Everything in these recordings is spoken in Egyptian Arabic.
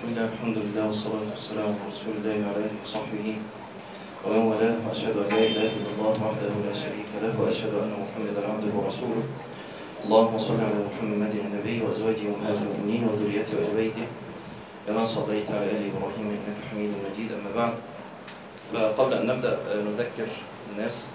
الله الحمد لله والصلاة والسلام على رسول الله وعلى آله وصحبه ومن والاه وأشهد أن لا إله إلا الله وحده لا شريك له وأشهد أن محمدا عبده ورسوله اللهم صل على محمد النبي وأزواجه أمهات المؤمنين وذريته وآل بيته كما صليت على آل إبراهيم إنك حميد مجيد أما بعد فقبل أن نبدأ نذكر الناس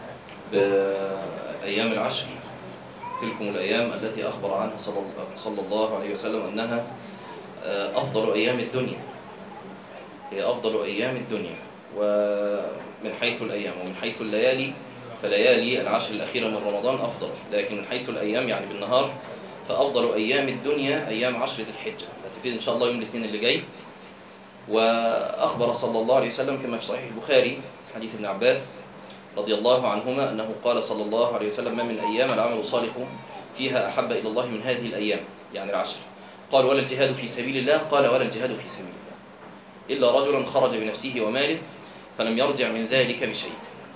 بأيام العشر تلكم الأيام التي أخبر عنها صلى الله عليه وسلم أنها أفضل أيام الدنيا هي أفضل أيام الدنيا ومن حيث الأيام ومن حيث الليالي فليالي العشر الأخيرة من رمضان أفضل لكن من حيث الأيام يعني بالنهار فأفضل أيام الدنيا أيام عشرة الحجة هتبتدي إن شاء الله يوم الاثنين اللي جاي وأخبر صلى الله عليه وسلم كما في صحيح البخاري حديث ابن عباس رضي الله عنهما أنه قال صلى الله عليه وسلم ما من أيام العمل الصالح فيها أحب إلى الله من هذه الأيام يعني العشر قال ولا الجهاد في سبيل الله قال ولا الجهاد في سبيل الله إلا رجلا خرج بنفسه وماله فلم يرجع من ذلك بشيء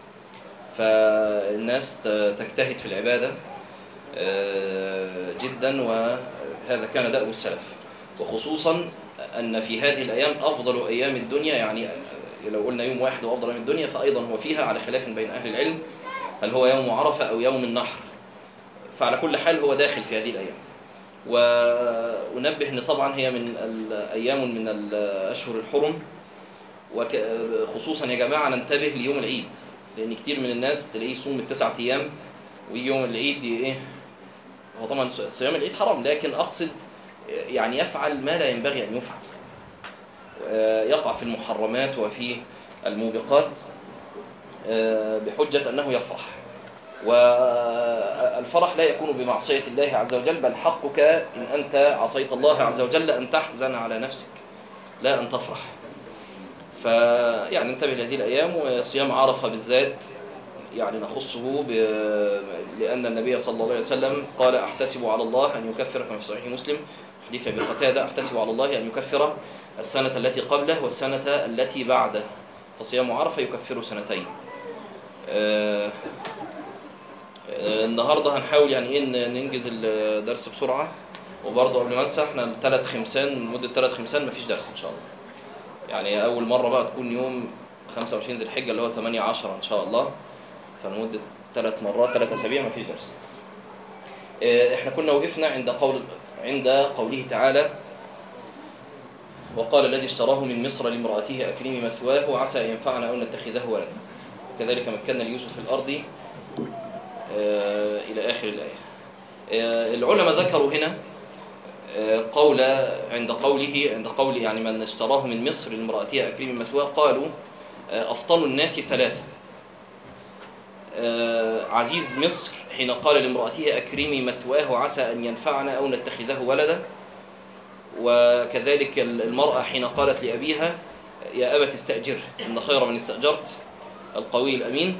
فالناس تجتهد في العبادة جدا وهذا كان دأب السلف وخصوصا أن في هذه الأيام أفضل أيام الدنيا يعني لو قلنا يوم واحد وأفضل أيام الدنيا فأيضا هو فيها على خلاف بين أهل العلم هل هو يوم عرفة أو يوم النحر فعلى كل حال هو داخل في هذه الأيام ونبه أن طبعا هي من أيام من الأشهر الحرم وخصوصا يا جماعة ننتبه ليوم العيد لأن كتير من الناس تلاقيه يصوم التسعة أيام ويجي يوم العيد إيه هو طبعا صيام العيد حرام لكن أقصد يعني يفعل ما لا ينبغي أن يفعل يقع في المحرمات وفي الموبقات بحجة أنه يفرح والفرح لا يكون بمعصية الله عز وجل بل حقك إن أنت عصيت الله عز وجل أن تحزن على نفسك لا أن تفرح فيعني انتبه لهذه الأيام وصيام عرفة بالذات يعني نخصه ب... لأن النبي صلى الله عليه وسلم قال أحتسب على الله أن يكفر كما في صحيح مسلم حديث أبي قتادة أحتسب على الله أن يكفر السنة التي قبله والسنة التي بعده فصيام عرفة يكفر سنتين آه... آه... النهاردة هنحاول يعني إيه ننجز الدرس بسرعة وبرضه قبل ما انسى احنا الثلاث خمسان مدة ثلاث خمسان مفيش درس إن شاء الله يعني أول مرة بقى تكون يوم 25 ذي الحجة اللي هو 8 10 إن شاء الله فلمدة ثلاث مرات ثلاث أسابيع مفيش درس احنا كنا وقفنا عند قول عند قوله تعالى وقال الذي اشتراه من مصر لامرأته أكرمي مثواه عسى أن ينفعنا أو نتخذه ولدا وكذلك مكنا ليوسف في الأرض إلى آخر الآية العلماء ذكروا هنا قول عند قوله عند قول يعني من اشتراه من مصر لامرأته أكرمي مثواه قالوا أفضل الناس ثلاثة عزيز مصر حين قال لامرأته أكرمي مثواه عسى أن ينفعنا أو نتخذه ولدا وكذلك المرأة حين قالت لأبيها يا أبت استأجره إن خير من استأجرت القوي الأمين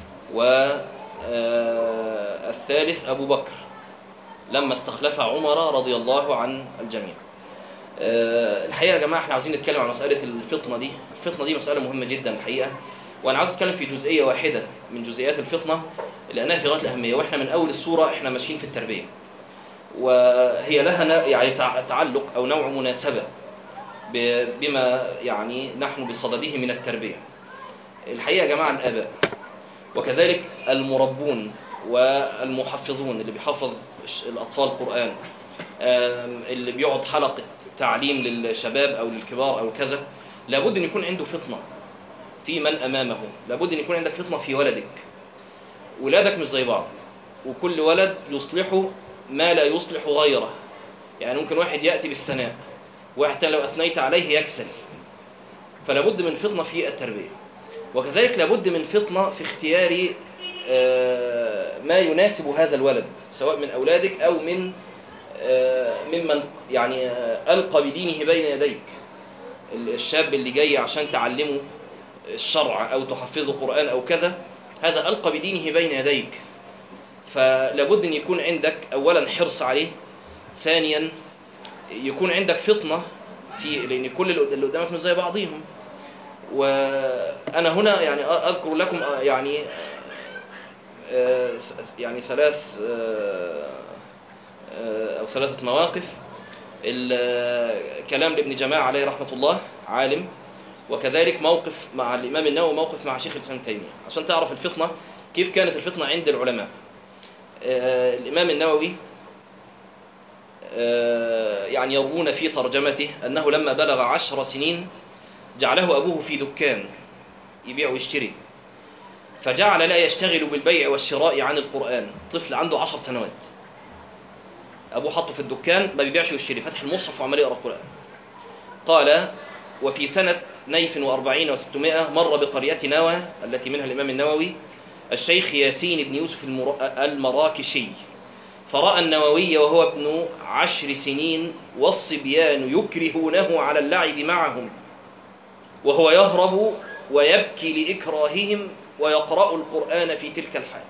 والثالث أبو بكر لما استخلف عمر رضي الله عن الجميع الحقيقة يا جماعة احنا عاوزين نتكلم عن مسألة الفطنة دي الفطنة دي مسألة مهمة جدا الحقيقة وانا عاوز اتكلم في جزئية واحدة من جزئيات الفطنة لانها في غاية الاهمية واحنا من اول الصورة احنا ماشيين في التربية وهي لها يعني تعلق او نوع مناسبة بما يعني نحن بصدده من التربية الحقيقة يا جماعة الاباء وكذلك المربون والمحفظون اللي بيحفظ الاطفال القرآن اللي بيقعد حلقة تعليم للشباب او للكبار او كذا لابد ان يكون عنده فطنة في من أمامه لابد أن يكون عندك فطنة في ولدك ولادك مش زي بعض وكل ولد يصلح ما لا يصلح غيره يعني ممكن واحد يأتي بالثناء واحد لو أثنيت عليه يكسل فلابد من فطنة في التربية وكذلك لابد من فطنة في اختيار ما يناسب هذا الولد سواء من أولادك أو من ممن يعني ألقى بدينه بين يديك الشاب اللي جاي عشان تعلمه الشرع أو تحفظه قرآن أو كذا هذا ألقى بدينه بين يديك فلابد أن يكون عندك أولا حرص عليه ثانيا يكون عندك فطنة في لأن كل اللي قدامك مش زي بعضهم وأنا هنا يعني أذكر لكم يعني يعني ثلاث أو ثلاثة مواقف ال- كلام لابن جماعة عليه رحمة الله عالم وكذلك موقف مع الإمام النووي موقف مع شيخ الإسلام تيمية عشان تعرف الفطنة كيف كانت الفطنة عند العلماء آه، الإمام النووي آه، يعني يروون في ترجمته أنه لما بلغ عشر سنين جعله أبوه في دكان يبيع ويشتري فجعل لا يشتغل بالبيع والشراء عن القرآن طفل عنده عشر سنوات أبوه حطه في الدكان ما بيبيعش ويشتري فتح المصحف وعمال يقرأ القرآن قال وفي سنة نيف وأربعين وستمائة مر بقرية نوى التي منها الإمام النووي الشيخ ياسين بن يوسف المر- المراكشي فرأى النووي وهو ابن عشر سنين والصبيان يكرهونه على اللعب معهم وهو يهرب ويبكي لإكراههم ويقرأ القرآن في تلك الحال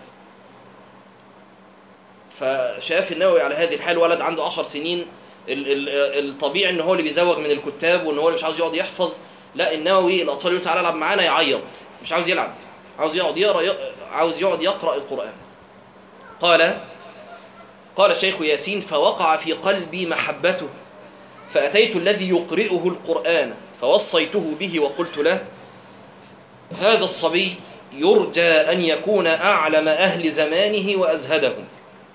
فشاف النووي على هذه الحال ولد عنده عشر سنين ال- ال- الطبيعي ان هو اللي بيزوغ من الكتاب وان هو اللي مش عاوز يقعد يحفظ لا النووي الاطفال يقول تعالى العب معانا يعيط مش عاوز يلعب عاوز يقعد يقرا عاوز يقعد يقرا القران قال قال الشيخ ياسين فوقع في قلبي محبته فاتيت الذي يقرئه القران فوصيته به وقلت له هذا الصبي يرجى ان يكون اعلم اهل زمانه وازهدهم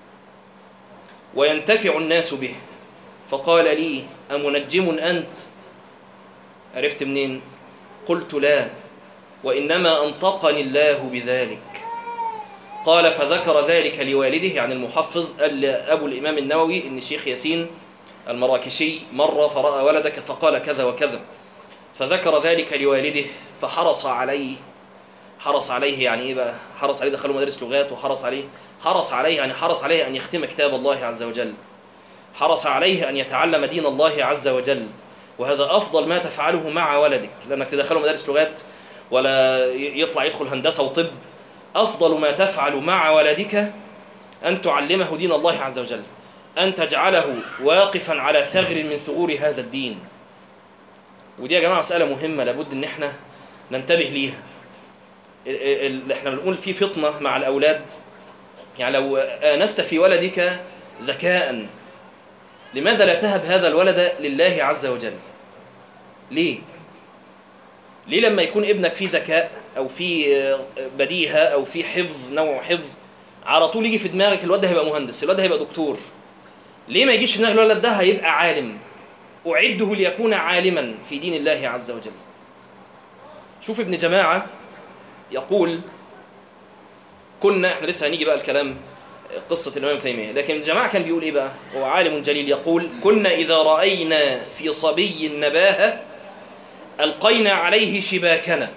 وينتفع الناس به فقال لي أمنجم أنت عرفت منين قلت لا وإنما أنطقني الله بذلك قال فذكر ذلك لوالده يعني المحفظ قال أبو الإمام النووي إن الشيخ ياسين المراكشي مر فرأى ولدك فقال كذا وكذا فذكر ذلك لوالده فحرص عليه حرص عليه يعني ايه بقى حرص عليه دخله مدارس لغات وحرص عليه حرص عليه يعني حرص عليه ان يختم كتاب الله عز وجل حرص عليه ان يتعلم دين الله عز وجل وهذا افضل ما تفعله مع ولدك لانك تدخله مدارس لغات ولا ي- يطلع يدخل هندسه وطب افضل ما تفعل مع ولدك ان تعلمه دين الله عز وجل ان تجعله واقفا على ثغر من ثغور هذا الدين ودي يا جماعه مساله مهمه لابد ان احنا ننتبه ليها ال- ال- احنا بنقول في فطنة مع الأولاد يعني لو آنست في ولدك ذكاء لماذا لا تهب هذا الولد لله عز وجل ليه ليه لما يكون ابنك فيه ذكاء أو فيه بديهة أو فيه حفظ نوع حفظ على طول يجي في دماغك الواد ده هيبقى مهندس الواد ده هيبقى دكتور ليه ما يجيش في دماغ الولد ده هيبقى عالم أعده ليكون عالما في دين الله عز وجل شوف ابن جماعة يقول كنا احنا لسه هنيجي بقى الكلام قصة الإمام ابن تيمية لكن ابن جماعة كان بيقول إيه بقى هو عالم جليل يقول كنا إذا رأينا في صبي النباهة ألقينا عليه شباكنا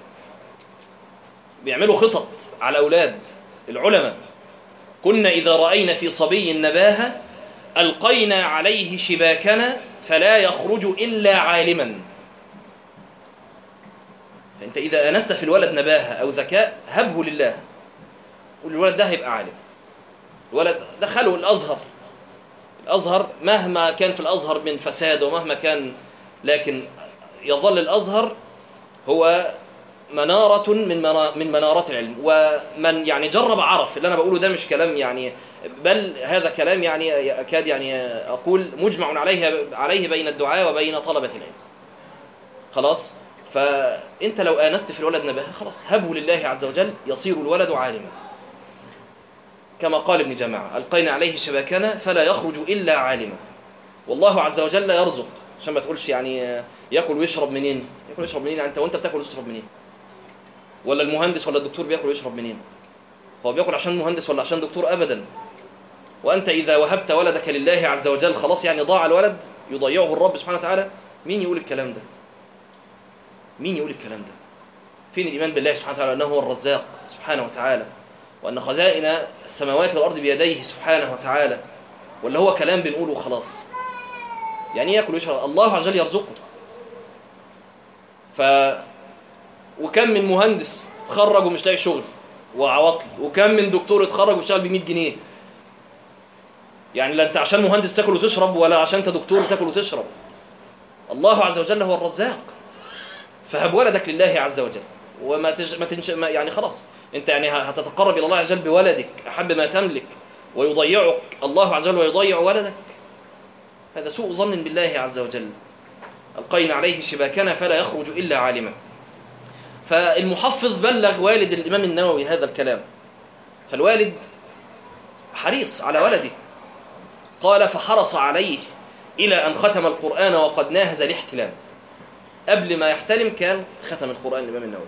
بيعملوا خطط على أولاد العلماء كنا إذا رأينا في صبي النباهة ألقينا عليه شباكنا فلا يخرج إلا عالما فأنت إذا أنست في الولد نباهة أو ذكاء هبه لله والولد ده هيبقى عالم الولد دخله الأزهر الأزهر مهما كان في الأزهر من فساد ومهما كان لكن يظل الأزهر هو منارة من منا- من منارات العلم ومن يعني جرب عرف اللي أنا بقوله ده مش كلام يعني بل هذا كلام يعني أكاد يعني أقول مجمع عليه عليه بين الدعاء وبين طلبة العلم خلاص فأنت لو آنست في الولد نباهة خلاص هبه لله عز وجل يصير الولد عالما كما قال ابن جماعة ألقينا عليه شبكنا فلا يخرج إلا عالما والله عز وجل يرزق عشان ما تقولش يعني ياكل ويشرب منين ياكل ويشرب منين يعني انت وانت بتاكل وتشرب منين ولا المهندس ولا الدكتور بياكل ويشرب منين هو بياكل عشان مهندس ولا عشان دكتور ابدا وانت اذا وهبت ولدك لله عز وجل خلاص يعني ضاع الولد يضيعه الرب سبحانه وتعالى مين يقول الكلام ده مين يقول الكلام ده فين الايمان بالله سبحانه وتعالى انه هو الرزاق سبحانه وتعالى وان خزائن السماوات والارض بيديه سبحانه وتعالى ولا هو كلام بنقوله وخلاص يعني ايه ياكل ويشرب الله عز وجل يرزقه ف وكم من مهندس اتخرج ومش لاقي شغل وعواطل وكم من دكتور اتخرج واشتغل ب 100 جنيه يعني لا انت عشان مهندس تاكل وتشرب ولا عشان انت دكتور تاكل وتشرب الله عز وجل هو الرزاق فهب ولدك لله عز وجل وما تج... ما تنش... ما يعني خلاص انت يعني هتتقرب الى الله عز وجل بولدك احب ما تملك ويضيعك الله عز وجل ويضيع ولدك هذا سوء ظن بالله عز وجل ألقينا عليه شباكنا فلا يخرج إلا عالما فالمحفظ بلغ والد الإمام النووي هذا الكلام فالوالد حريص على ولده قال فحرص عليه إلى أن ختم القرآن وقد ناهز الاحتلام قبل ما يحتلم كان ختم القرآن الإمام النووي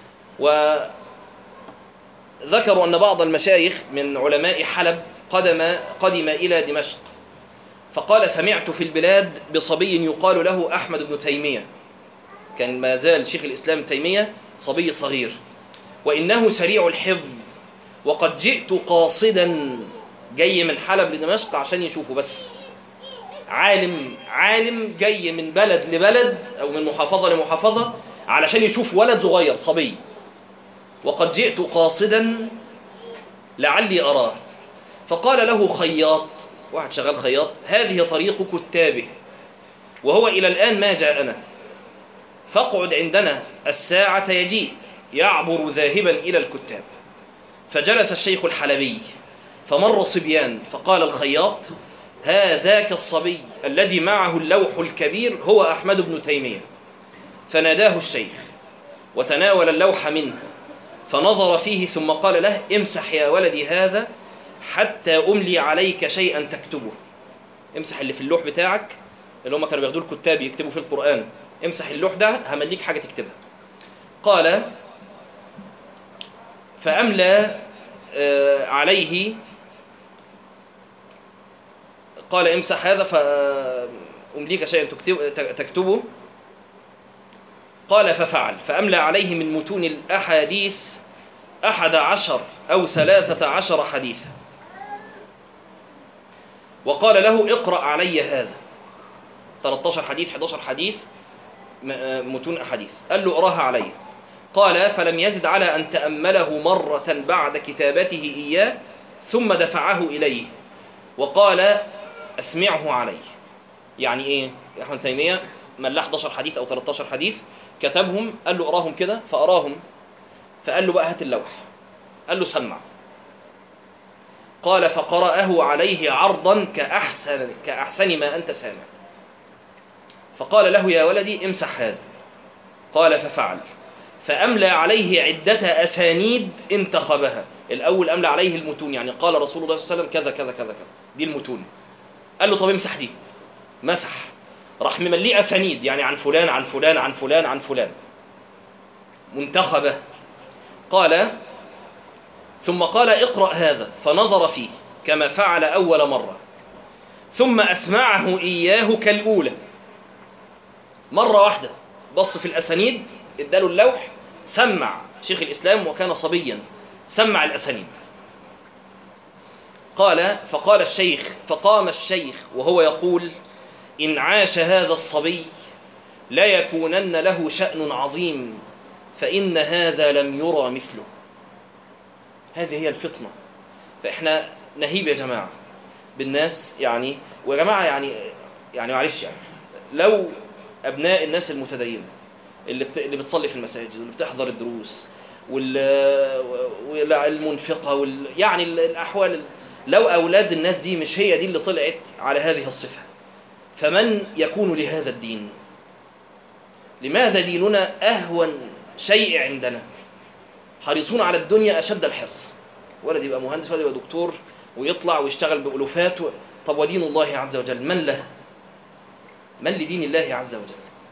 وذكروا أن بعض المشايخ من علماء حلب قدم, قدم إلى دمشق فقال سمعت في البلاد بصبي يقال له أحمد بن تيمية كان ما زال شيخ الإسلام تيمية صبي صغير وإنه سريع الحفظ وقد جئت قاصدا جاي من حلب لدمشق عشان يشوفه بس عالم عالم جاي من بلد لبلد أو من محافظة لمحافظة علشان يشوف ولد صغير صبي وقد جئت قاصدا لعلي أراه فقال له خياط واحد شغال خياط هذه طريق كتابه وهو إلى الآن ما جاءنا فاقعد عندنا الساعة يجيء يعبر ذاهبا إلى الكتاب فجلس الشيخ الحلبي فمر الصبيان فقال الخياط هذاك الصبي الذي معه اللوح الكبير هو أحمد بن تيمية فناداه الشيخ وتناول اللوح منه فنظر فيه ثم قال له امسح يا ولدي هذا حتى أملي عليك شيئا تكتبه امسح اللي في اللوح بتاعك اللي هم كانوا بياخدوه الكتاب يكتبوا في القرآن امسح اللوح ده همليك حاجة تكتبها قال فأملى عليه قال امسح هذا فأمليك شيئا تكتبه قال ففعل فأملى عليه من متون الأحاديث أحد عشر أو ثلاثة عشر حديثا وقال له اقرأ علي هذا 13 حديث 11 حديث متون أحاديث قال له اقراها علي قال فلم يزد على أن تأمله مرة بعد كتابته إياه ثم دفعه إليه وقال أسمعه علي يعني إيه يا أحمد تيمية ملح 11 حديث أو 13 حديث كتبهم قال له اقراهم كده فأراهم فقال له بقى هات اللوح قال له سمع قال فقرأه عليه عرضا كأحسن, كأحسن ما أنت سامع فقال له يا ولدي امسح هذا قال ففعل فأملى عليه عدة أسانيد انتخبها الأول أملى عليه المتون يعني قال رسول الله صلى الله عليه وسلم كذا كذا كذا كذا دي المتون قال له طب امسح دي مسح راح ممليه أسانيد يعني عن فلان عن فلان عن فلان عن فلان منتخبة قال ثم قال اقرأ هذا فنظر فيه كما فعل أول مرة ثم أسمعه إياه كالأولى مرة واحدة بص في الأسانيد اداله اللوح سمع شيخ الإسلام وكان صبيا سمع الأسانيد قال فقال الشيخ فقام الشيخ وهو يقول إن عاش هذا الصبي لا يكونن له شأن عظيم فإن هذا لم يرى مثله هذه هي الفطنة فإحنا نهيب يا جماعة بالناس يعني ويا جماعة يعني يعني معلش يعني لو أبناء الناس المتدينة اللي بت... اللي بتصلي في المساجد واللي بتحضر الدروس والمنفقة وال... يعني الأحوال لو أولاد الناس دي مش هي دي اللي طلعت على هذه الصفة فمن يكون لهذا الدين لماذا ديننا أهون شيء عندنا حريصون على الدنيا أشد الحرص ولد يبقى مهندس ولد يبقى دكتور ويطلع ويشتغل بألوفات و... طب ودين الله عز وجل من له من لدين الله عز وجل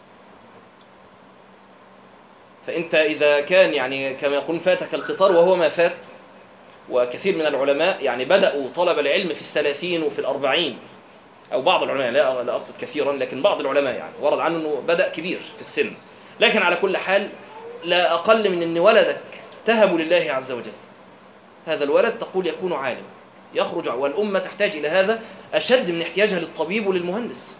فأنت إذا كان يعني كما يقولون فاتك القطار وهو ما فات وكثير من العلماء يعني بدأوا طلب العلم في الثلاثين وفي الأربعين أو بعض العلماء لا لا أقصد كثيرا لكن بعض العلماء يعني ورد عنه أنه بدأ كبير في السن لكن على كل حال لا أقل من أن ولدك تهب لله عز وجل هذا الولد تقول يكون عالم يخرج والأمة تحتاج إلى هذا أشد من احتياجها للطبيب وللمهندس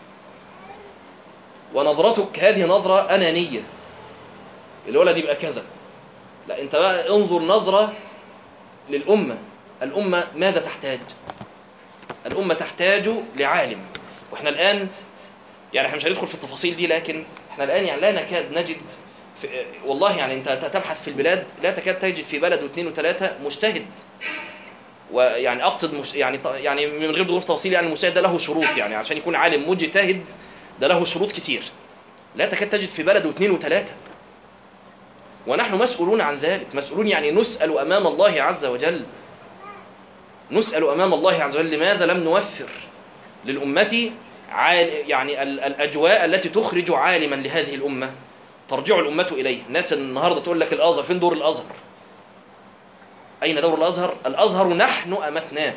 ونظرتك هذه نظرة أنانية الولد يبقى كذا لا انت بقى انظر نظرة للأمة الأمة ماذا تحتاج الأمة تحتاج لعالم وإحنا الآن يعني احنا مش هندخل في التفاصيل دي لكن احنا الآن يعني لا نكاد نجد في والله يعني انت تبحث في البلاد لا تكاد تجد في بلد واثنين وثلاثة مجتهد ويعني اقصد مش يعني ط- يعني من غير دخول في تفاصيل يعني المجتهد ده له شروط يعني عشان يكون عالم مجتهد ده له شروط كتير لا تكاد تجد في بلد واثنين وثلاثه ونحن مسؤولون عن ذلك مسؤولون يعني نسأل أمام الله عز وجل نسأل أمام الله عز وجل لماذا لم نوفر للأمة عال يعني ال- الأجواء التي تخرج عالما لهذه الأمة ترجع الأمة إليه الناس النهاردة تقول لك الأزهر فين دور الأزهر أين دور الأزهر الأزهر نحن أمتناه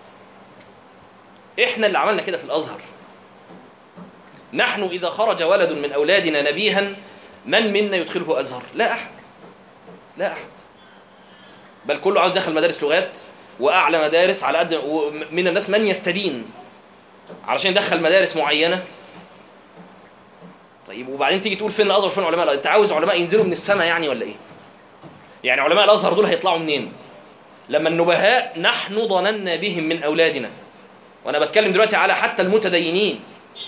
إحنا اللي عملنا كده في الأزهر نحن إذا خرج ولد من أولادنا نبيها من منا يدخله أزهر لا أحد لا أحد بل كله عاوز دخل مدارس لغات وأعلى مدارس على قد من الناس من يستدين علشان يدخل مدارس معينة طيب وبعدين تيجي تقول فين الأزهر فين علماء الأزهر؟ أنت عاوز علماء ينزلوا من السماء يعني ولا إيه يعني علماء الأزهر دول هيطلعوا منين لما النبهاء نحن ظننا بهم من أولادنا وأنا بتكلم دلوقتي على حتى المتدينين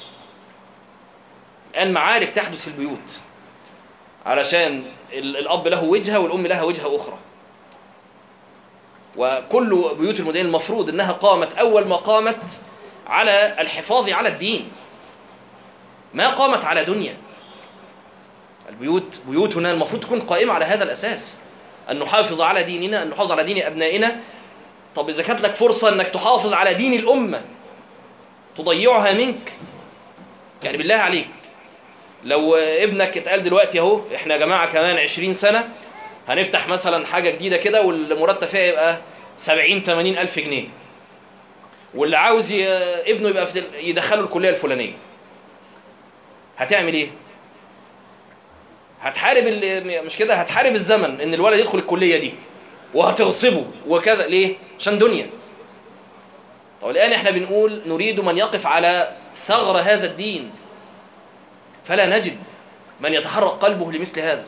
الآن معارك تحدث في البيوت علشان ال- الأب له وجهة والأم لها وجهة أخرى وكل بيوت المدينين المفروض أنها قامت أول ما قامت على الحفاظ على الدين ما قامت على دنيا البيوت بيوتنا المفروض تكون قائمة على هذا الأساس أن نحافظ على ديننا أن نحافظ على دين أبنائنا طب إذا كانت لك فرصة أنك تحافظ على دين الأمة تضيعها منك يعني بالله عليك لو ابنك اتقال دلوقتي اهو احنا يا جماعه كمان 20 سنه هنفتح مثلا حاجه جديده كده والمرتب فيها يبقى 70 80 الف جنيه واللي عاوز ي- ابنه يبقى في ال- يدخله الكليه الفلانيه هتعمل ايه هتحارب ال- مش كده هتحارب الزمن ان الولد يدخل الكليه دي وهتغصبه وكذا ليه عشان دنيا طب الان احنا بنقول نريد من يقف على ثغر هذا الدين فلا نجد من يتحرك قلبه لمثل هذا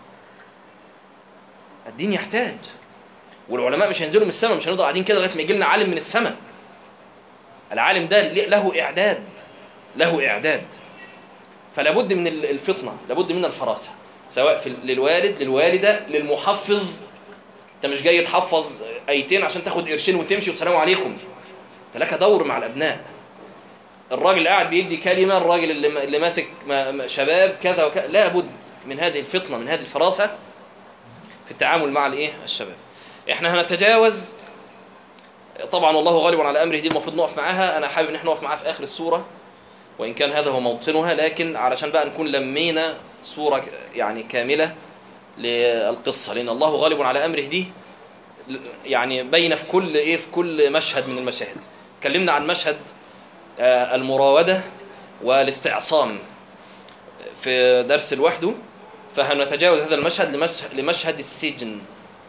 الدين يحتاج والعلماء مش هينزلوا من السماء مش هنفضل قاعدين كده لغايه ما يجي لنا عالم من السماء العالم ده له اعداد له اعداد فلا بد من ال- الفطنه لابد من الفراسه سواء في ال- للوالد للوالده للمحفظ انت مش جاي تحفظ ايتين عشان تاخد قرشين وتمشي والسلام عليكم انت لك دور مع الابناء الراجل اللي قاعد بيدي كلمه الراجل اللي اللي ماسك ما- ما- شباب كذا وكذا لابد من هذه الفطنه من هذه الفراسه في التعامل مع الايه الشباب احنا هنتجاوز طبعا والله غالب على امره دي المفروض نقف معاها انا حابب ان احنا نقف معاها في اخر السوره وان كان هذا هو موطنها لكن علشان بقى نكون لمينا صوره ك- يعني كامله للقصه لان الله غالب على امره دي يعني باينه في كل ايه في كل مشهد من المشاهد اتكلمنا عن مشهد آه، المراوده والاستعصام في درس لوحده فهنتجاوز هذا المشهد لمشهد, لمشهد السجن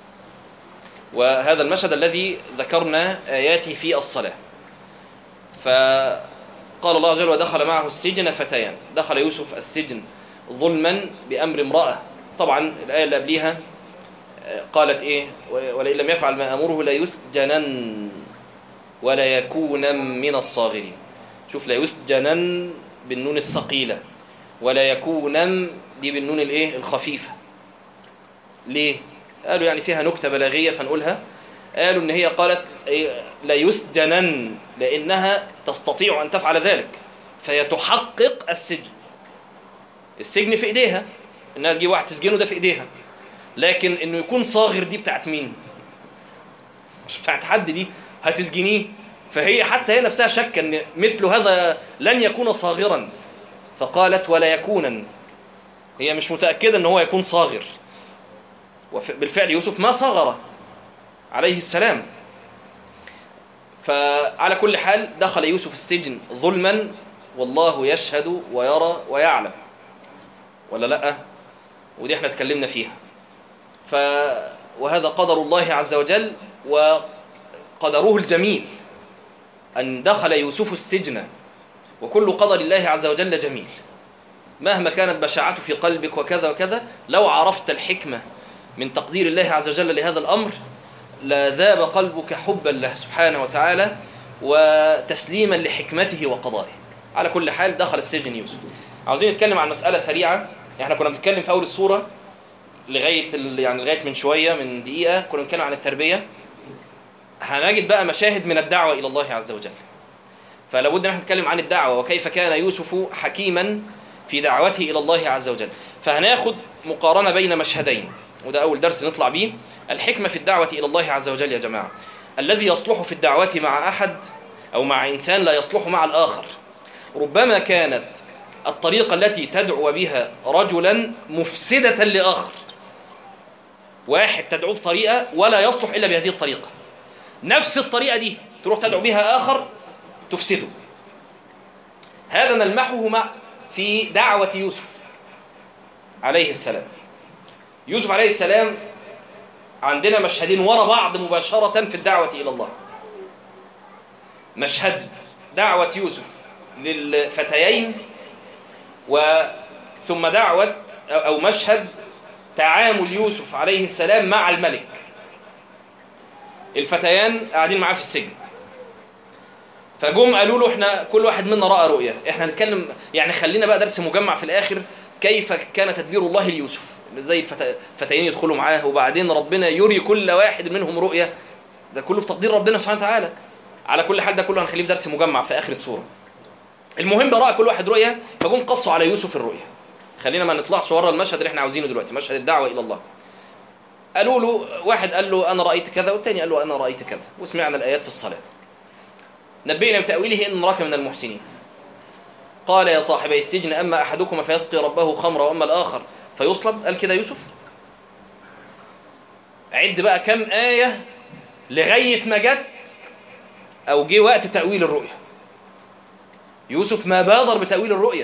وهذا المشهد الذي ذكرنا آياته في الصلاة فقال الله عز وجل ودخل معه السجن فتيان دخل يوسف السجن ظلما بأمر امرأة طبعا الآية اللي قبليها آه، قالت إيه ولئن لم يفعل ما أمره ليسجنن ولا يكون من الصاغرين شوف لا يسجنن بالنون الثقيلة ولا يكونن دي بالنون الايه الخفيفة ليه قالوا يعني فيها نكتة بلاغية فنقولها قالوا ان هي قالت إيه، لا يسجنن لانها تستطيع ان تفعل ذلك فهي تحقق السجن السجن في ايديها انها تجيب واحد تسجنه ده في ايديها لكن انه يكون صاغر دي بتاعت مين مش بتاعت حد دي هتسجنيه فهي حتى هي نفسها شك ان مثل هذا لن يكون صاغرا فقالت ولا يكونا هي مش متأكدة ان هو يكون صاغر وبالفعل يوسف ما صغر عليه السلام فعلى كل حال دخل يوسف السجن ظلما والله يشهد ويرى ويعلم ولا لا ودي احنا اتكلمنا فيها ف وهذا قدر الله عز وجل وقدره الجميل أن دخل يوسف السجن وكل قدر الله عز وجل جميل مهما كانت بشاعته في قلبك وكذا وكذا لو عرفت الحكمة من تقدير الله عز وجل لهذا الأمر لذاب قلبك حبا له سبحانه وتعالى وتسليما لحكمته وقضائه على كل حال دخل السجن يوسف عاوزين نتكلم عن مسألة سريعة احنا كنا بنتكلم في أول السورة لغاية ال- يعني لغاية من شوية من دقيقة كنا بنتكلم عن التربية هنجد بقى مشاهد من الدعوة إلى الله عز وجل فلا بد ان احنا نتكلم عن الدعوة وكيف كان يوسف حكيما في دعوته إلى الله عز وجل فهناخد مقارنة بين مشهدين وده أول درس نطلع بيه الحكمة في الدعوة إلى الله عز وجل يا جماعة الذي يصلح في الدعوة مع أحد أو مع إنسان لا يصلح مع الآخر ربما كانت الطريقة التي تدعو بها رجلا مفسدة لآخر واحد تدعوه بطريقة ولا يصلح إلا بهذه الطريقة نفس الطريقة دي تروح تدعو بها آخر تفسده هذا نلمحه مع في دعوة يوسف عليه السلام يوسف عليه السلام عندنا مشهدين ورا بعض مباشرة في الدعوة إلى الله مشهد دعوة يوسف للفتيين وثم دعوة أو مشهد تعامل يوسف عليه السلام مع الملك الفتيان قاعدين معاه في السجن فجم قالوا له احنا كل واحد منا راى رؤيا احنا هنتكلم يعني خلينا بقى درس مجمع في الاخر كيف كان تدبير الله ليوسف ازاي الفتيين يدخلوا معاه وبعدين ربنا يري كل واحد منهم رؤيا ده كله بتقدير ربنا سبحانه وتعالى على كل حال ده كله هنخليه في درس مجمع في اخر السوره المهم راى كل واحد رؤيا فجم قصوا على يوسف الرؤيا خلينا ما نطلعش ورا المشهد اللي احنا عاوزينه دلوقتي مشهد الدعوه الى الله قالوا له واحد قال له انا رايت كذا والثاني قال له انا رايت كذا وسمعنا الايات في الصلاه نبئنا بتاويله ان نراك من المحسنين قال يا صاحبي السجن اما احدكما فيسقي ربه خمرا واما الاخر فيصلب قال كده يوسف عد بقى كم ايه لغايه ما جت او جه وقت تاويل الرؤيا يوسف ما بادر بتاويل الرؤيا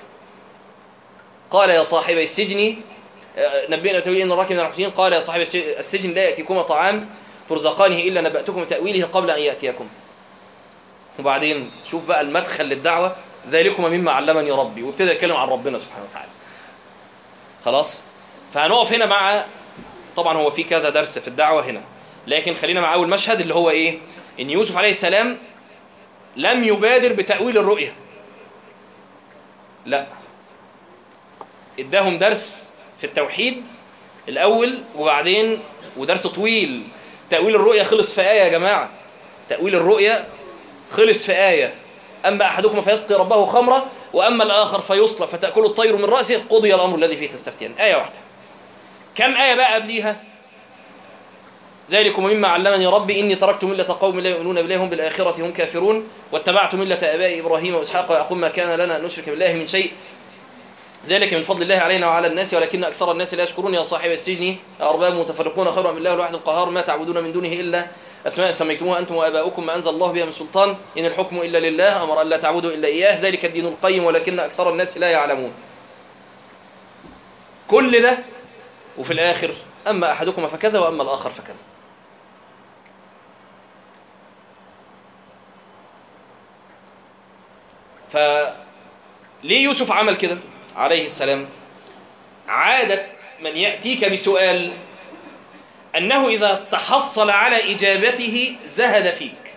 قال يا صاحبي السجن نبئنا بتاويله ان نراك من المحسنين قال يا صاحبي السجن لا ياتيكما طعام ترزقانه الا نباتكم تاويله قبل ان ياتيكم وبعدين شوف بقى المدخل للدعوة ذلكما مما علمني ربي وابتدى يتكلم عن ربنا سبحانه وتعالى خلاص فهنقف هنا مع طبعا هو في كذا درس في الدعوة هنا لكن خلينا مع أول مشهد اللي هو إيه إن يوسف عليه السلام لم يبادر بتأويل الرؤية لا اداهم درس في التوحيد الأول وبعدين ودرس طويل تأويل الرؤية خلص في آية يا جماعة تأويل الرؤية خلص في آية أما أحدكم فيسقي ربه خمرة وأما الآخر فيصلى فتأكل الطير من رأسه قضي الأمر الذي فيه تستفتيان آية واحدة كم آية بقى قبليها ذلكم مما علمني ربي إني تركت ملة قوم لا يؤمنون بالله هم بالآخرة هم كافرون واتبعت ملة آباء إبراهيم وإسحاق ويعقوب ما كان لنا أن نشرك بالله من شيء ذلك من فضل الله علينا وعلى الناس ولكن أكثر الناس لا يشكرون يا صاحب السجن أرباب متفرقون خير من الله الواحد القهار ما تعبدون من دونه إلا أسماء سميتموها أنتم وآباؤكم ما أنزل الله بها من سلطان إن الحكم إلا لله أمر أن لا تعبدوا إلا إياه ذلك الدين القيم ولكن أكثر الناس لا يعلمون كل ده وفي الآخر أما أحدكم فكذا وأما الآخر فكذا فليه يوسف عمل كده عليه السلام عادة من يأتيك بسؤال أنه إذا تحصل على إجابته زهد فيك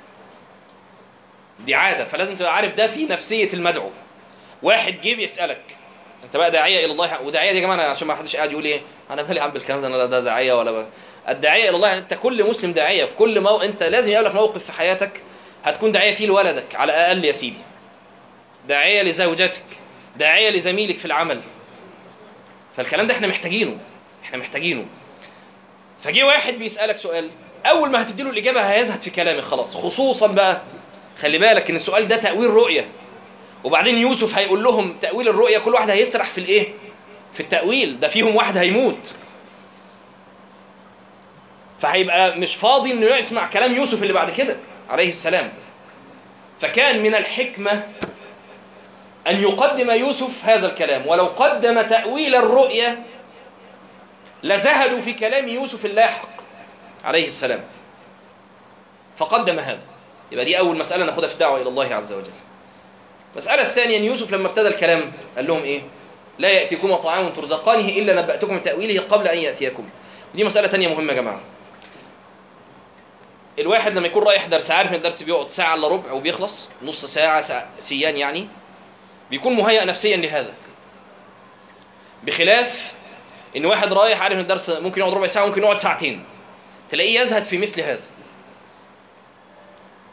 دي عادة فلازم تبقى عارف ده في نفسية المدعو واحد جه بيسألك انت بقى داعية إلى الله وداعية دي يا جماعة عشان ما حدش قاعد يقول ايه انا مالي عم بالكلام ده انا ده داعية ولا بقى. الداعية إلى الله يعني انت كل مسلم داعية في كل مو... انت لازم يقابلك موقف في حياتك هتكون داعية فيه لولدك على الأقل يا سيدي داعية لزوجتك داعية لزميلك في العمل فالكلام ده احنا محتاجينه احنا محتاجينه فجي واحد بيسألك سؤال أول ما هتديله الإجابة هيزهد في كلامك خلاص خصوصا بقى خلي بالك إن السؤال ده تأويل رؤية وبعدين يوسف هيقول لهم تأويل الرؤية كل واحد هيسرح في الإيه؟ في التأويل ده فيهم واحد هيموت فهيبقى مش فاضي إنه يسمع كلام يوسف اللي بعد كده عليه السلام فكان من الحكمة أن يقدم يوسف هذا الكلام ولو قدم تأويل الرؤية لزهدوا في كلام يوسف اللاحق عليه السلام فقدم هذا يبقى دي أول مسألة ناخدها في الدعوة إلى الله عز وجل المسألة الثانية أن يوسف لما ابتدى الكلام قال لهم إيه لا يأتيكم طعام ترزقانه إلا نبأتكم تأويله قبل أن يأتيكم ودي مسألة تانية مهمة يا جماعة الواحد لما يكون رايح درس عارف ان الدرس بيقعد ساعة الا ربع وبيخلص نص ساعة, ساعة سيان يعني بيكون مهيأ نفسيا لهذا بخلاف ان واحد رايح عارف ان الدرس ممكن يقعد ربع ساعة ممكن يقعد ساعتين تلاقيه يزهد في مثل هذا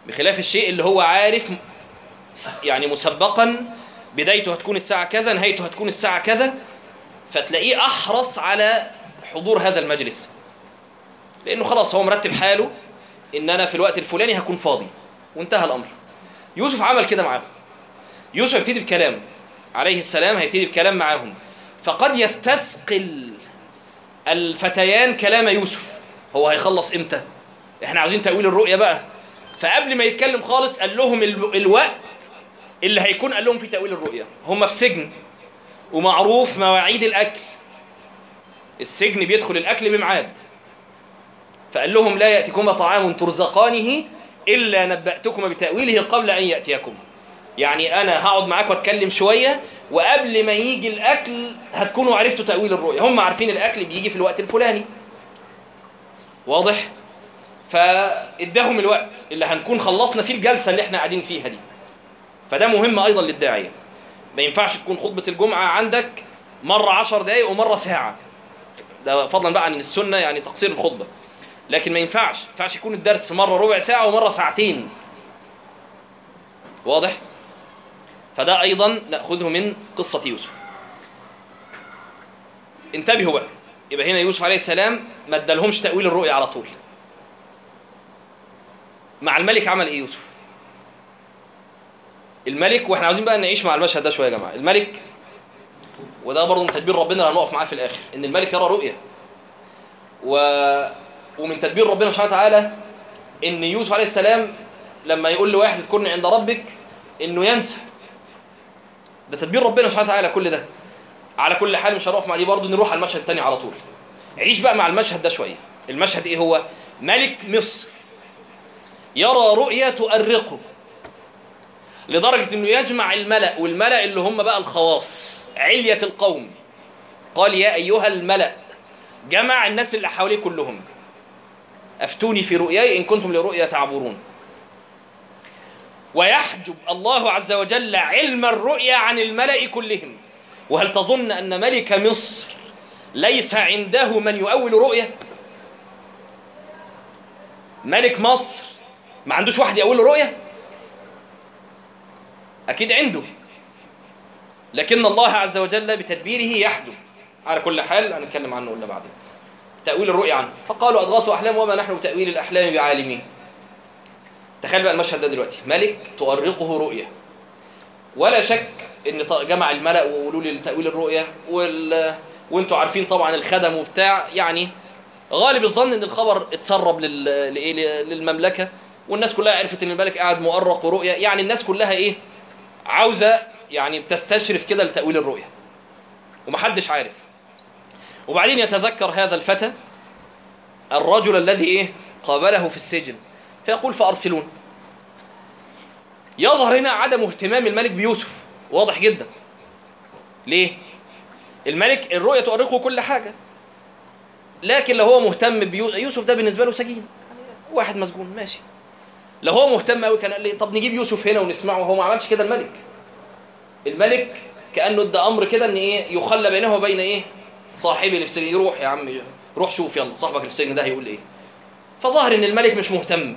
بخلاف الشيء اللي هو عارف يعني مسبقا بدايته هتكون الساعة كذا نهايته هتكون الساعة كذا فتلاقيه أحرص على حضور هذا المجلس لأنه خلاص هو مرتب حاله إن أنا في الوقت الفلاني هكون فاضي وانتهى الأمر يوسف عمل كده معاهم يوسف هيبتدي بكلام عليه السلام هيبتدي بكلام معاهم فقد يستثقل الفتيان كلام يوسف هو هيخلص امتى احنا عاوزين تأويل الرؤية بقى فقبل ما يتكلم خالص قال لهم ال- الوقت اللي هيكون قال لهم في تأويل الرؤية هم في سجن ومعروف مواعيد الأكل السجن بيدخل الأكل بميعاد فقال لهم لا يأتيكما طعام ترزقانه إلا نبأتكما بتأويله قبل أن يأتيكم يعني أنا هقعد معاك وأتكلم شوية وقبل ما يجي الأكل هتكونوا عرفتوا تأويل الرؤية هم عارفين الأكل بيجي في الوقت الفلاني واضح؟ فاداهم الوقت اللي هنكون خلصنا فيه الجلسة اللي احنا قاعدين فيها دي فده مهم أيضا للداعية ما ينفعش تكون خطبة الجمعة عندك مرة عشر دقايق ومرة ساعة ده فضلا بقى عن السنة يعني تقصير الخطبة لكن ما ينفعش ما ينفعش يكون الدرس مرة ربع ساعة ومرة ساعتين واضح فده أيضا نأخذه من قصة يوسف انتبهوا بقى يبقى هنا يوسف عليه السلام ما ادالهمش تأويل الرؤيا على طول مع الملك عمل ايه يوسف الملك واحنا عاوزين بقى نعيش مع المشهد ده شويه يا جماعه الملك وده برضه من تدبير ربنا اللي هنقف معاه في الاخر ان الملك يرى رؤيه و... ومن تدبير ربنا سبحانه وتعالى ان يوسف عليه السلام لما يقول لواحد اذكرني عند ربك انه ينسى ده تدبير ربنا سبحانه وتعالى كل ده على كل حال مش هنقف مع دي برضه نروح على المشهد الثاني على طول عيش بقى مع المشهد ده شويه المشهد ايه هو ملك مصر يرى رؤيا تؤرقه لدرجة انه يجمع الملأ والملأ اللي هم بقى الخواص علية القوم قال يا ايها الملأ جمع الناس اللي حواليه كلهم افتوني في رؤياي ان كنتم لرؤيا تعبرون ويحجب الله عز وجل علم الرؤيا عن الملأ كلهم وهل تظن ان ملك مصر ليس عنده من يؤول رؤيا ملك مصر ما عندوش واحد يقول له رؤية أكيد عنده لكن الله عز وجل بتدبيره يحجب على كل حال هنتكلم عنه قلنا بعدين تأويل الرؤيا عنه فقالوا أضغاثوا أحلام وما نحن بتأويل الأحلام بعالمين تخيل بقى المشهد ده دلوقتي ملك تؤرقه رؤية ولا شك ان ط- جمع الملأ وقولوا لي لتأويل الرؤيا وال... وانتوا عارفين طبعا الخدم وبتاع يعني غالب الظن ان الخبر اتسرب لل... لإيه؟ للمملكة والناس كلها عرفت ان الملك قاعد مؤرق ورؤيا يعني الناس كلها ايه عاوزة يعني بتستشرف كده لتأويل الرؤيا ومحدش عارف وبعدين يتذكر هذا الفتى الرجل الذي ايه قابله في السجن فيقول فأرسلون يظهر هنا عدم اهتمام الملك بيوسف واضح جدا ليه الملك الرؤيا تؤرقه كل حاجة لكن لو هو مهتم بيوسف ده بالنسبة له سجين واحد مسجون ماشي لو هو مهتم قوي كان قال لي طب نجيب يوسف هنا ونسمعه هو ما عملش كده الملك الملك كانه ادى امر كده ان ايه يخلى بينه وبين ايه صاحبي اللي في السجن يروح يا عم روح شوف يلا صاحبك اللي في السجن ده هيقول ايه فظهر ان الملك مش مهتم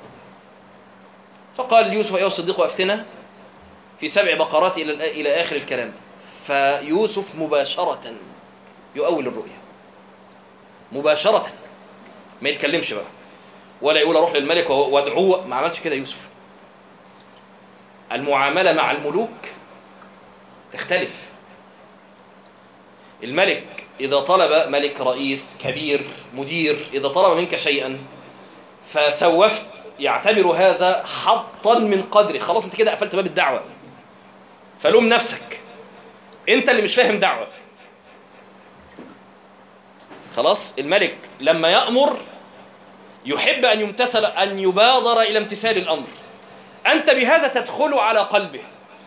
فقال يوسف ايها الصديق وافتنا في سبع بقرات الى الى اخر الكلام فيوسف مباشره يؤول الرؤيا مباشره ما يتكلمش بقى ولا يقول اروح للملك وادعوه ما عملش كده يوسف المعامله مع الملوك تختلف الملك اذا طلب ملك رئيس كبير مدير اذا طلب منك شيئا فسوفت يعتبر هذا حطا من قدره خلاص انت كده قفلت باب الدعوه فلوم نفسك انت اللي مش فاهم دعوه خلاص الملك لما يأمر يحب أن يمتثل أن يبادر إلى امتثال الأمر أنت بهذا تدخل على قلبه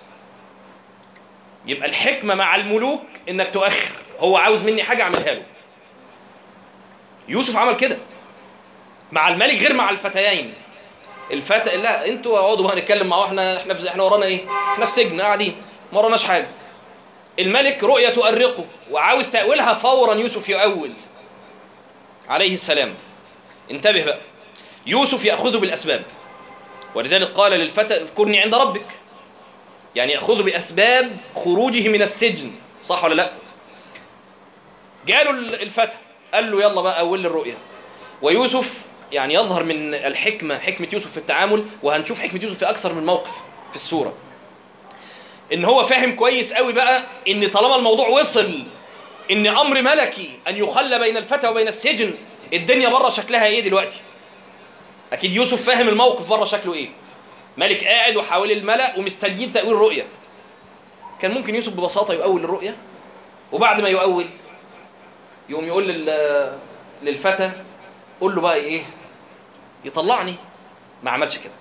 يبقى الحكمة مع الملوك إنك تؤخر هو عاوز مني حاجة أعملها له يوسف عمل كده مع الملك غير مع الفتيين الفتى لا انتوا اقعدوا بقى نتكلم مع احنا احنا في احنا ورانا ايه احنا في سجن قاعدين ما وراناش حاجه الملك رؤية تؤرقه وعاوز تأويلها فورا يوسف يؤول عليه السلام انتبه بقى يوسف يأخذ بالأسباب ولذلك قال للفتى اذكرني عند ربك يعني يأخذ بأسباب خروجه من السجن صح ولا لا جاله الفتى قال له يلا بقى أول لي الرؤيا ويوسف يعني يظهر من الحكمة حكمة يوسف في التعامل وهنشوف حكمة يوسف في أكثر من موقف في السورة إن هو فاهم كويس قوي بقى إن طالما الموضوع وصل إن أمر ملكي أن يخلى بين الفتى وبين السجن الدنيا بره شكلها إيه دلوقتي أكيد يوسف فاهم الموقف بره شكله إيه ملك قاعد وحوالي الملأ ومستنيين تأويل الرؤية كان ممكن يوسف ببساطة يؤول الرؤية وبعد ما يؤول يقوم يقول لل... للفتى قول له بقى ايه يطلعني ما عملش كده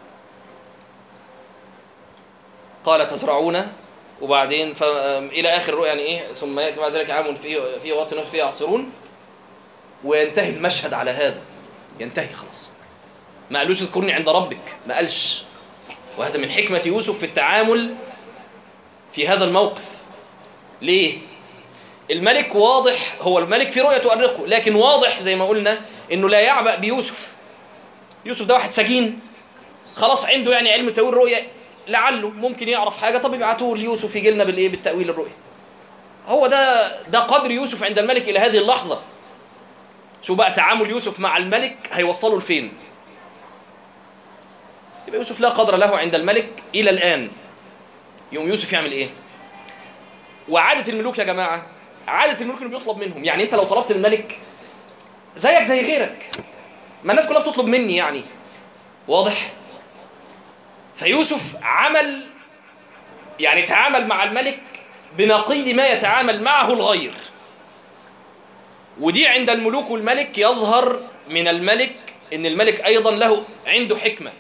قال تزرعون وبعدين ف... الى اخر الرؤيا يعني ايه ثم ياتي بعد ذلك عام فيه فيه وقت فيه يعصرون وينتهي المشهد على هذا ينتهي خلاص ما قالوش اذكرني عند ربك ما قالش وهذا من حكمة يوسف في التعامل في هذا الموقف ليه الملك واضح هو الملك في رؤية تؤرقه لكن واضح زي ما قلنا انه لا يعبأ بيوسف يوسف ده واحد سجين خلاص عنده يعني علم تأويل الرؤية لعله ممكن يعرف حاجة طب يبعتوه ليوسف يجي لنا بالايه بالتأويل الرؤية هو ده ده قدر يوسف عند الملك الى هذه اللحظة شو بقى تعامل يوسف مع الملك هيوصله لفين يبقى يوسف لا قدر له عند الملك الى الان يوم يوسف يعمل ايه وعادة الملوك يا جماعة عادة الملوك انه بيطلب منهم يعني انت لو طلبت من الملك زيك زي غيرك ما الناس كلها بتطلب مني يعني واضح فيوسف عمل يعني تعامل مع الملك بنقيض ما يتعامل معه الغير ودي عند الملوك والملك يظهر من الملك ان الملك ايضا له عنده حكمة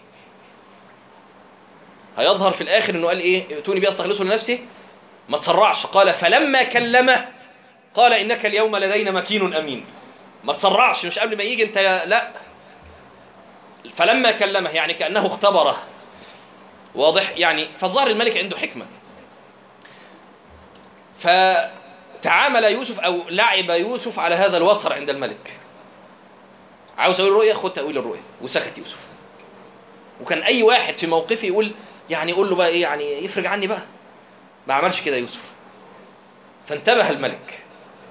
هيظهر في الاخر انه قال ايه ائتوني بي استخلصه لنفسي ما تسرعش قال فلما كلمه قال انك اليوم لدينا مكين امين ما تسرعش مش قبل ما يجي انت لا فلما كلمه يعني كانه اختبره واضح يعني فالظاهر الملك عنده حكمه فتعامل يوسف او لعب يوسف على هذا الوتر عند الملك عاوز اقول الرؤيه خد تاويل الرؤيه وسكت يوسف وكان اي واحد في موقفه يقول يعني يقول له بقى ايه يعني يفرج عني بقى ما عملش كده يوسف فانتبه الملك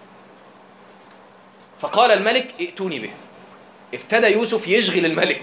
فقال الملك ائتوني به ابتدى يوسف يشغل الملك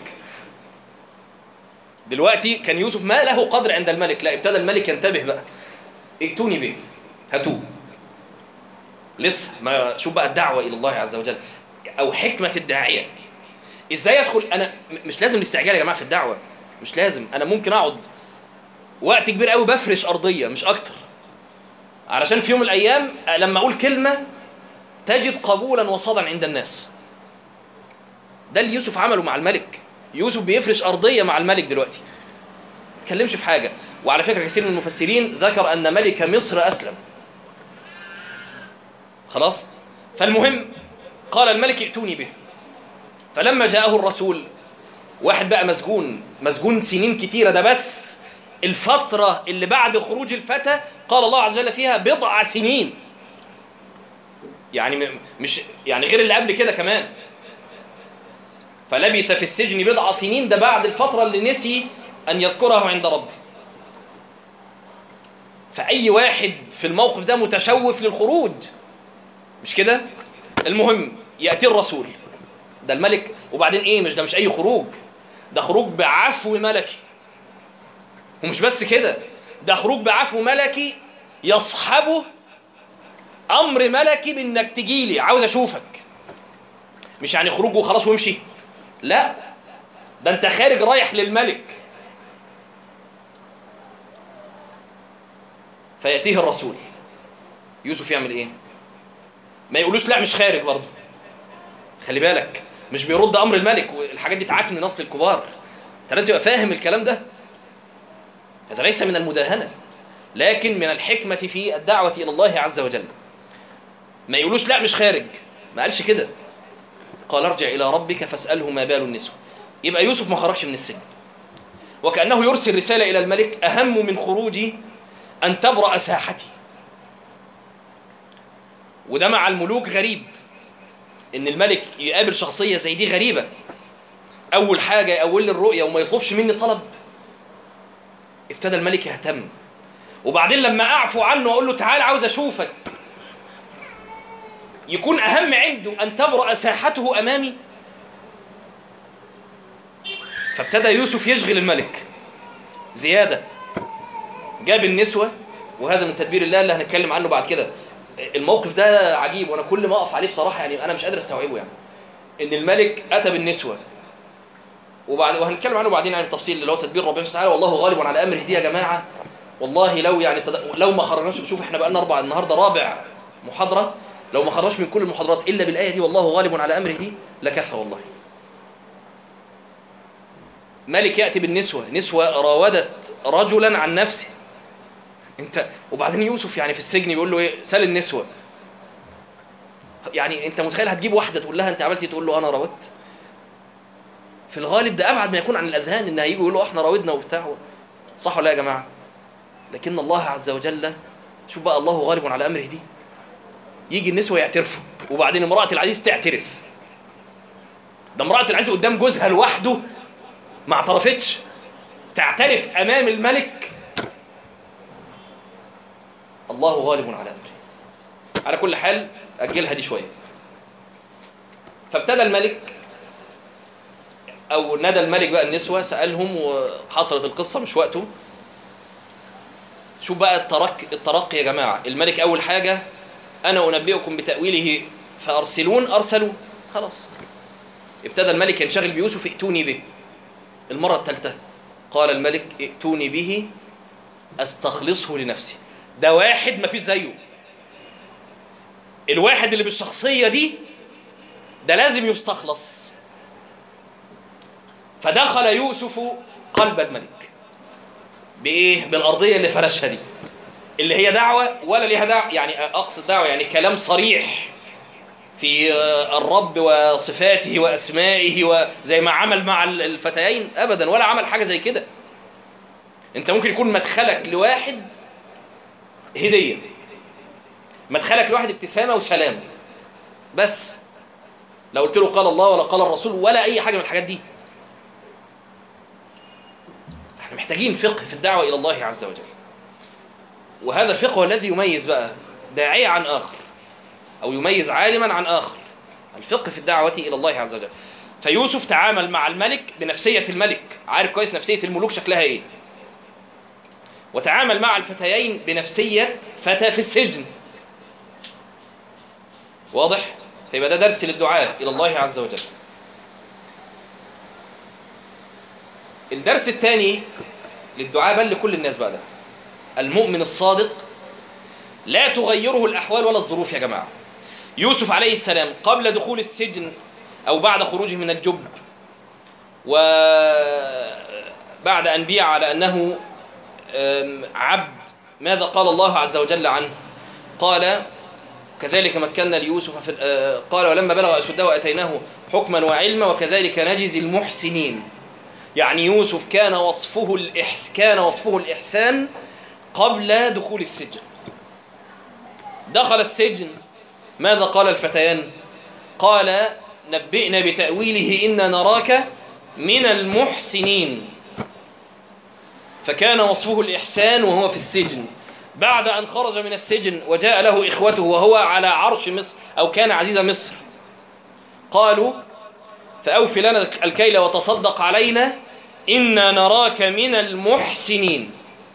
دلوقتي كان يوسف ما له قدر عند الملك لا ابتدى الملك ينتبه بقى ائتوني به هاتوه لسه ما شوف بقى الدعوة إلى الله عز وجل أو حكمة الداعية إزاي أدخل أنا مش لازم الاستعجال يا جماعة في الدعوة مش لازم أنا ممكن أقعد وقت كبير قوي بفرش أرضية مش أكتر علشان في يوم من الأيام لما أقول كلمة تجد قبولا وصدا عند الناس ده اللي يوسف عمله مع الملك يوسف بيفرش أرضية مع الملك دلوقتي ما تكلمش في حاجة وعلى فكرة كثير من المفسرين ذكر أن ملك مصر أسلم خلاص فالمهم قال الملك ائتوني به فلما جاءه الرسول واحد بقى مسجون مسجون سنين كتيرة ده بس الفترة اللي بعد خروج الفتى قال الله عز وجل فيها بضع سنين يعني مش يعني غير اللي قبل كده كمان فلبث في السجن بضع سنين ده بعد الفترة اللي نسي أن يذكره عند ربه فأي واحد في الموقف ده متشوف للخروج مش كده المهم يأتي الرسول ده الملك وبعدين ايه مش ده مش اي خروج ده خروج بعفو ملكي ومش بس كده ده خروج بعفو ملكي يصحبه امر ملكي بانك تجيلي عاوز اشوفك مش يعني خروج وخلاص وامشي لا ده انت خارج رايح للملك فيأتيه الرسول يوسف يعمل ايه ما يقولوش لا مش خارج برضه خلي بالك مش بيرد امر الملك والحاجات دي تعافي من نصل الكبار انت لازم تبقى فاهم الكلام ده هذا ليس من المداهنه لكن من الحكمه في الدعوه الى الله عز وجل ما يقولوش لا مش خارج ما قالش كده قال ارجع الى ربك فاساله ما بال النسوه يبقى يوسف ما خرجش من السجن وكانه يرسل رساله الى الملك اهم من خروجي ان تبرا ساحتي وده مع الملوك غريب ان الملك يقابل شخصية زي دي غريبة اول حاجه يأول لي الرؤيه وما يطلبش مني طلب ابتدى الملك يهتم وبعدين لما اعفو عنه واقول له تعال عاوز اشوفك يكون اهم عنده ان تبرأ ساحته امامي فابتدى يوسف يشغل الملك زياده جاب النسوه وهذا من تدبير الله اللي هنتكلم عنه بعد كده الموقف ده عجيب وانا كل ما اقف عليه بصراحه يعني انا مش قادر استوعبه يعني ان الملك اتى بالنسوه وبعد وهنتكلم عنه بعدين يعني بالتفصيل اللي هو تدبير ربنا سبحانه والله غالب على امره دي يا جماعه والله لو يعني تد... لو ما خرجناش شوف احنا بقى لنا اربع النهارده رابع محاضره لو ما خرجناش من كل المحاضرات الا بالايه دي والله غالب على امره دي لكفى والله ملك ياتي بالنسوه نسوه راودت رجلا عن نفسه انت وبعدين يوسف يعني في السجن بيقول له ايه سال النسوه يعني انت متخيل هتجيب واحده تقول لها انت عملتي تقول له انا راودت في الغالب ده ابعد ما يكون عن الاذهان ان هيجوا يقولوا احنا راودنا وبتاع صح ولا يا جماعه لكن الله عز وجل شوف بقى الله غالب على امره دي يجي النسوه يعترفوا وبعدين امراه العزيز تعترف ده امراه العزيز قدام جوزها لوحده ما اعترفتش تعترف امام الملك الله غالب على امره على كل حال اجلها دي شويه فابتدى الملك او ندى الملك بقى النسوه سالهم وحصلت القصه مش وقته شوف بقى الترك الترقي يا جماعه الملك اول حاجه انا انبئكم بتاويله فارسلون ارسلوا خلاص ابتدى الملك ينشغل بيوسف ائتوني به المره الثالثه قال الملك ائتوني به استخلصه لنفسي ده واحد ما فيش زيه الواحد اللي بالشخصيه دي ده لازم يستخلص فدخل يوسف قلب الملك بايه بالارضيه اللي فرشها دي اللي هي دعوه ولا ليها دعوه يعني اقصد دعوه يعني كلام صريح في الرب وصفاته واسمائه وزي ما عمل مع الفتيين ابدا ولا عمل حاجه زي كده انت ممكن يكون مدخلك لواحد هديه مدخلك لواحد ابتسامه وسلام بس لو قلت له قال الله ولا قال الرسول ولا اي حاجه من الحاجات دي احنا محتاجين فقه في الدعوه الى الله عز وجل وهذا الفقه هو الذي يميز بقى داعية عن آخر أو يميز عالما عن آخر الفقه في الدعوة إلى الله عز وجل فيوسف تعامل مع الملك بنفسية الملك عارف كويس نفسية الملوك شكلها إيه وتعامل مع الفتيين بنفسية فتى في السجن واضح؟ فيبقى ده درس للدعاء إلى الله عز وجل الدرس الثاني للدعاء بل لكل الناس بقى ده المؤمن الصادق لا تغيره الأحوال ولا الظروف يا جماعة يوسف عليه السلام قبل دخول السجن أو بعد خروجه من الجب وبعد أن بيع على أنه عبد ماذا قال الله عز وجل عنه قال كذلك مكنا ليوسف في قال ولما بلغ أشده وأتيناه حكما وعلما وكذلك نجزي المحسنين يعني يوسف كان وصفه الإحس كان وصفه الإحسان قبل دخول السجن دخل السجن ماذا قال الفتيان قال نبئنا بتأويله إنا نراك من المحسنين فكان وصفه الإحسان وهو في السجن بعد أن خرج من السجن وجاء له إخوته وهو على عرش مصر أو كان عزيز مصر قالوا فأوف لنا الكيل وتصدق علينا إنا نراك من المحسنين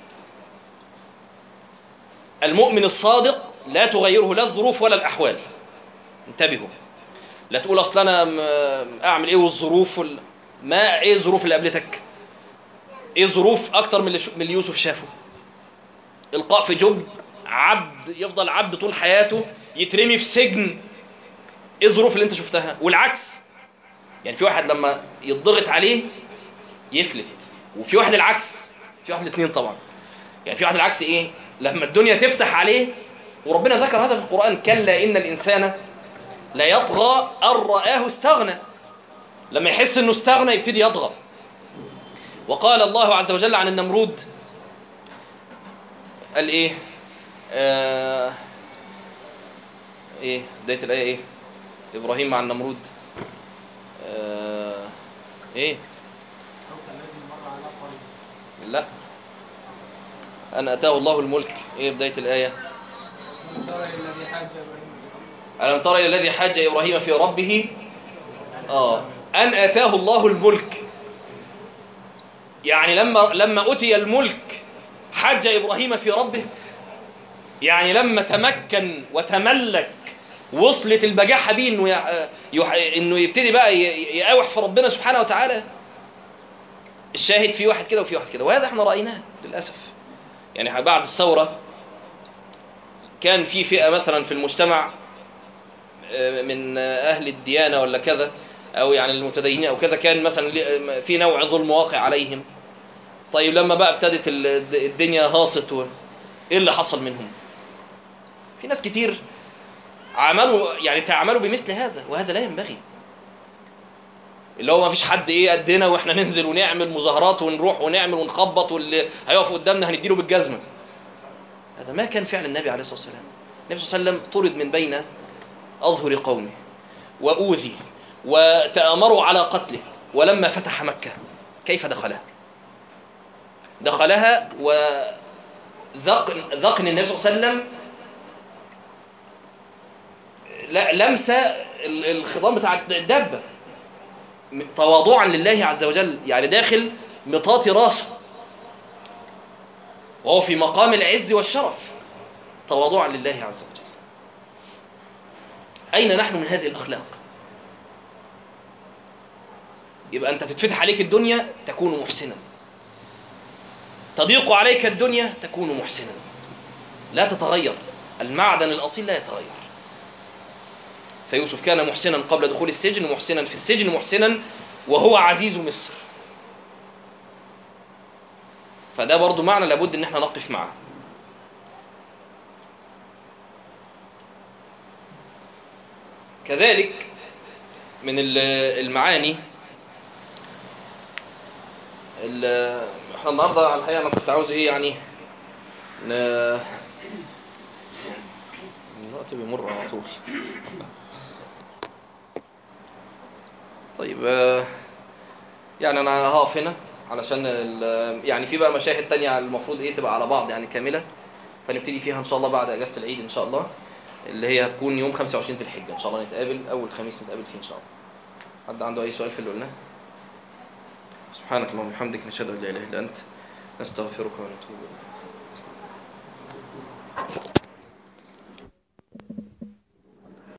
المؤمن الصادق لا تغيره لا الظروف ولا الأحوال انتبهوا لا تقول أصل أنا أعمل إيه والظروف وال... ما إيه الظروف اللي قابلتك إيه ظروف أكتر من اللي, من اللي يوسف شافه إلقاء في جب عبد يفضل عبد طول حياته يترمي في سجن إيه الظروف اللي أنت شفتها والعكس يعني في واحد لما يضغط عليه يفلت وفي واحد العكس في واحد الاثنين طبعا يعني في واحد العكس ايه لما الدنيا تفتح عليه وربنا ذكر هذا في القرآن كلا إن الإنسان لا يطغى أن رآه استغنى لما يحس أنه استغنى يبتدي يطغى وقال الله عز وجل عن النمرود قال إيه آه إيه بداية الآية إيه إبراهيم مع النمرود آه ايه أو كالذي مر على قرية لا أن أتاه الله الملك إيه بداية الآية ترى الذي حاج إبراهيم ألم تر إلى الذي حاج إبراهيم في ربه آه أن آتاه الله الملك يعني لما لما أتي الملك حج إبراهيم في ربه يعني لما تمكن وتملك وصلت البجاحة دي إنه يع- يح... إنه يبتدي بقى ي- يقاوح في ربنا سبحانه وتعالى الشاهد في واحد كده وفي واحد كده وهذا احنا رأيناه للأسف يعني بعد الثورة كان في فئة مثلا في المجتمع من أهل الديانة ولا كذا أو يعني المتدينين أو كذا كان مثلا في نوع ظلم واقع عليهم طيب لما بقى ابتدت ال- الدنيا هاصت و- إيه اللي حصل منهم في ناس كتير عملوا يعني تعملوا بمثل هذا وهذا لا ينبغي اللي هو ما فيش حد ايه قدنا واحنا ننزل ونعمل مظاهرات ونروح ونعمل ونخبط واللي هيقف قدامنا هنديله بالجزمه هذا ما كان فعل النبي عليه الصلاه والسلام النبي صلى الله عليه وسلم طرد من بين أظهر قومه وأوذي وتآمروا على قتله ولما فتح مكة كيف دخلها دخلها وذقن ذقن النبي صلى الله عليه وسلم لا- لمس ال- الخضام بتاع الدابة م- تواضعا لله عز وجل يعني داخل مطاطي راسه وهو في مقام العز والشرف تواضعا لله عز وجل أين نحن من هذه الأخلاق يبقى أنت تتفتح عليك الدنيا تكون محسنا تضيق عليك الدنيا تكون محسنا لا تتغير المعدن الأصيل لا يتغير فيوسف كان محسنا قبل دخول السجن محسنا في السجن محسنا وهو عزيز مصر فده برضو معنى لابد ان احنا نقف معه كذلك من ال- المعاني ال- احنا النهارده على الحقيقه انا كنت عاوز ايه يعني ن... الوقت بيمر على طول طيب آه، يعني انا هقف هنا علشان ال- يعني في بقى مشاهد تانية المفروض ايه تبقى على بعض يعني كاملة فنبتدي فيها ان شاء الله بعد اجازة العيد ان شاء الله اللي هي هتكون يوم 25 ذي الحجة ان شاء الله نتقابل اول خميس نتقابل فيه ان شاء الله حد عنده اي سؤال في اللي قلناه سبحانك اللهم وبحمدك نشهد ان لا اله الا انت نستغفرك ونتوب اليك